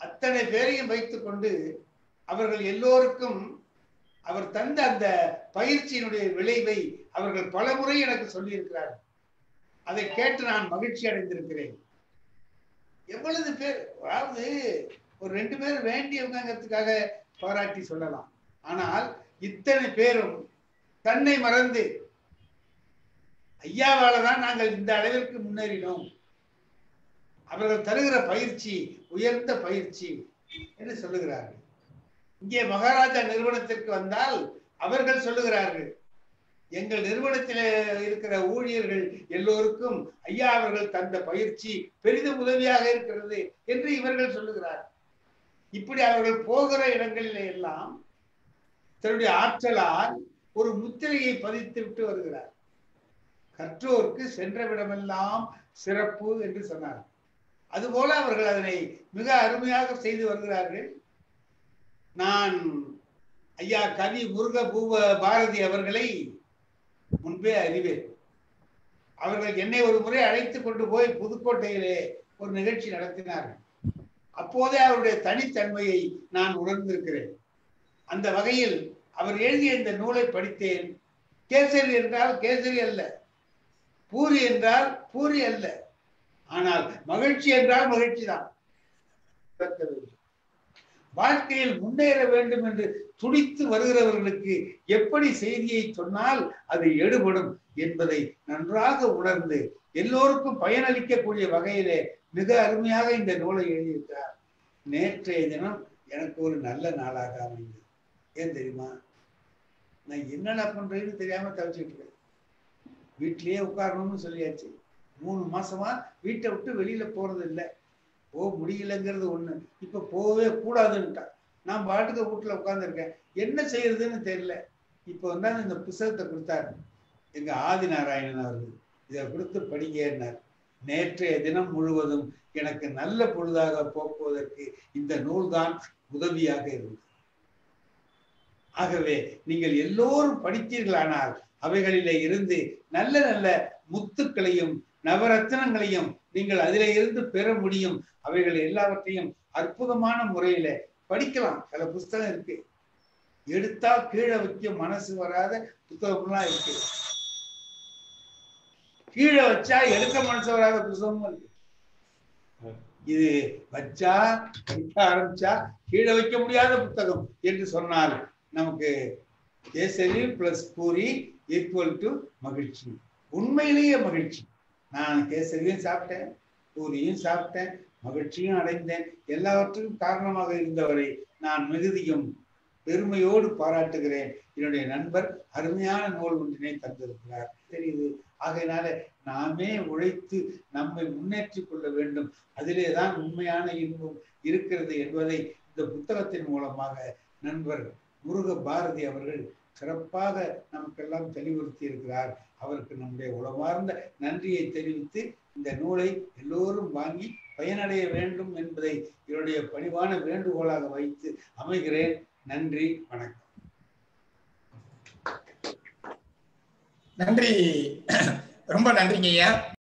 அத்தனை பேரையும் வைத்துக்கொண்டு அவர்கள் எல்லோருக்கும் அவர் தந்த அந்த பயிற்சியினுடைய விளைவை அவர்கள் பலமுறை எனக்கு சொல்லியிருக்கிறார்கள் அதை கேட்டு நான் மகிழ்ச்சி அடைந்திருக்கிறேன் எவ்வளவு பேர் அதாவது ஒரு ரெண்டு பேர் வேண்டியவங்கிறதுக்காக பாராட்டி சொல்லலாம் ஆனால் இத்தனை பேரும் தன்னை மறந்து ஐயாவால தான் நாங்கள் இந்த அளவிற்கு முன்னேறினோம் அவர்கள் தருகிற பயிற்சி உயர்ந்த பயிற்சி என்று சொல்லுகிறார்கள் இங்கே மகாராஜா நிறுவனத்திற்கு வந்தால் அவர்கள் சொல்லுகிறார்கள் எங்கள் நிறுவனத்தில் இருக்கிற ஊழியர்கள் எல்லோருக்கும் ஐயா அவர்கள் தந்த பயிற்சி பெரிதும் உதவியாக இருக்கிறது என்று இவர்கள் சொல்லுகிறார்கள் இப்படி அவர்கள் போகிற இடங்களில் எல்லாம் தன்னுடைய ஆற்றலால் ஒரு முத்திரையை பதித்து விட்டு வருகிறார் கற்றோருக்கு சென்றவிடமெல்லாம் சிறப்பு என்று சொன்னார் அதுபோல அவர்கள் அதனை மிக அருமையாக செய்து வருகிறார்கள் நான் ஐயா கவி முருக பூவ பாரதி அவர்களை முன்பே அறிவேன் அவர்கள் என்னை ஒரு முறை அழைத்து கொண்டு போய் புதுக்கோட்டையிலே ஒரு நிகழ்ச்சி நடத்தினார்கள் அப்போதே அவருடைய தனித்தன்மையை நான் உணர்ந்திருக்கிறேன் அந்த வகையில் அவர் எழுதிய இந்த நூலை படித்தேன் கேசரி என்றால் கேசரி அல்ல பூரி என்றால் பூரி அல்ல ஆனால் மகிழ்ச்சி என்றால் மகிழ்ச்சி தான் வாழ்க்கையில் முன்னேற வேண்டும் என்று துடித்து வருகிறவர்களுக்கு எப்படி செய்தியை சொன்னால் அது எடுபடும் என்பதை நன்றாக உணர்ந்து எல்லோருக்கும் பயனளிக்கக்கூடிய வகையிலே மிக அருமையாக இந்த நூலை எழுதியிருக்கிறார் நேற்றைய தினம் எனக்கு ஒரு நல்ல நாளாக அமைந்தது ஏன் தெரியுமா நான் என்னடா பண்றேன்னு தெரியாம தவிச்சுட்டு இருக்கேன் வீட்லயே உட்காரணும்னு சொல்லியாச்சு மூணு மாசமா வீட்டை விட்டு வெளியில போறது இல்லை போக முடியலங்கிறது ஒண்ணு இப்ப போகவே கூடாதுன்னுட்டான் நான் பாட்டுக்கு வீட்டுல உட்கார்ந்துருக்கேன் என்ன செய்யறதுன்னு தெரியல இப்போ வந்தாங்க இந்த புஸ்தகத்தை கொடுத்தாரு எங்க ஆதி நாராயணன் அவர்கள் இதை கொடுத்து படிங்கன்னார் நேற்றைய தினம் முழுவதும் எனக்கு நல்ல பொழுதாக போக்குவதற்கு இந்த நூல்தான் உதவியாக இருந்தது ஆகவே நீங்கள் எல்லோரும் படித்தீர்களானால் அவைகளிலே இருந்து நல்ல நல்ல முத்துக்களையும் நவரத்தினங்களையும் நீங்கள் அதிலே இருந்து பெற முடியும் அவைகள் எல்லாவற்றையும் அற்புதமான முறையில படிக்கலாம் சில புஸ்தகம் இருக்கு எடுத்தா கீழே வைக்க மனசு வராத புத்தகம்லாம் இருக்கு கீழே வச்சா எடுக்க மனசு வராத புத்தகமும் இருக்கு இது வச்சா படிக்க ஆரம்பிச்சா கீழே வைக்க முடியாத புத்தகம் என்று சொன்னால் நமக்கு kesari plus puri equal to மகிழ்ச்சி உண்மையிலேயே மகிழ்ச்சி நான் கேசரியும் சாப்பிட்டேன் பூரியும் சாப்பிட்டேன் மகிழ்ச்சியும் அடைந்தேன் எல்லாவற்றுக்கும் காரணமாக இருந்தவரை நான் மிகுதியும் பெருமையோடு பாராட்டுகிறேன் என்னுடைய நண்பர் அருமையான நூல் ஒன்றினை தந்திருக்கிறார் தெரியுது ஆகையினால நாமே உழைத்து நம்மை முன்னேற்றிக் கொள்ள வேண்டும் அதிலே தான் உண்மையான இன்பம் இருக்கிறது என்பதை இந்த புத்தகத்தின் மூலமாக நண்பர் முருக பாரதி அவர்கள் சிறப்பாக நமக்கெல்லாம் தெளிவுறுத்தி இருக்கிறார் அவருக்கு நம்முடைய உளமார்ந்த நன்றியை தெரிவித்து இந்த நூலை எல்லோரும் வாங்கி பயனடைய வேண்டும் என்பதை என்னுடைய பணிவான வேண்டுகோளாக வைத்து அமைகிறேன் நன்றி வணக்கம் நன்றி ரொம்ப நன்றிங்க ஐயா